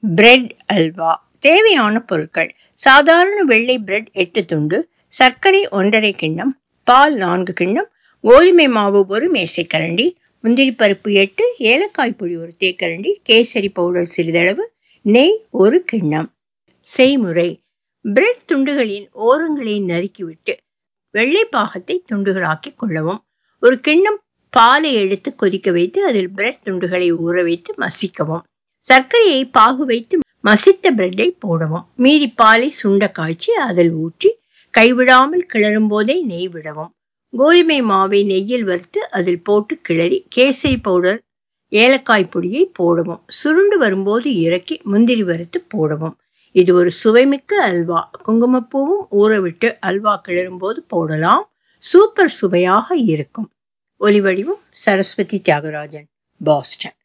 bread halwa தேவையான பொருட்கள் சாதாரண வெள்ளை பிரெட் எட்டு துண்டு சர்க்கரை ஒன்றரை கிண்ணம் பால் நான்கு கிண்ணம் கோதுமை மாவு ஒரு மேசைக்கரண்டி முந்திரி பருப்பு எட்டு ஏலக்காய் பொடி ஒரு தேக்கரண்டி கேசரி பவுடர் சிறிதளவு நெய் ஒரு கிண்ணம் செய்முறை பிரெட் துண்டுகளின் ஓரங்களை நறுக்கிவிட்டு வெள்ளை பாகத்தை துண்டுகளாக்கி கொள்ளவும் ஒரு கிண்ணம் பாலை எடுத்து கொதிக்க வைத்து அதில் பிரெட் துண்டுகளை ஊற வைத்து மசிக்கவும் சர்க்கரையை பாகு வைத்து மசித்த பிரெட்டை போடவும் மீதி பாலை சுண்ட காய்ச்சி அதில் ஊற்றி கைவிடாமல் கிளறும் போதே நெய் விடவும் கோதுமை மாவை நெய்யில் வறுத்து அதில் போட்டு கிளறி கேசரி பவுடர் ஏலக்காய் பொடியை போடவும் சுருண்டு வரும்போது இறக்கி முந்திரி வறுத்து போடவும் இது ஒரு சுவைமிக்க அல்வா குங்குமப்பூவும் ஊறவிட்டு அல்வா கிளறும் போது போடலாம் சூப்பர் சுவையாக இருக்கும் ஒலிவடிவம் சரஸ்வதி தியாகராஜன் பாஸ்டன்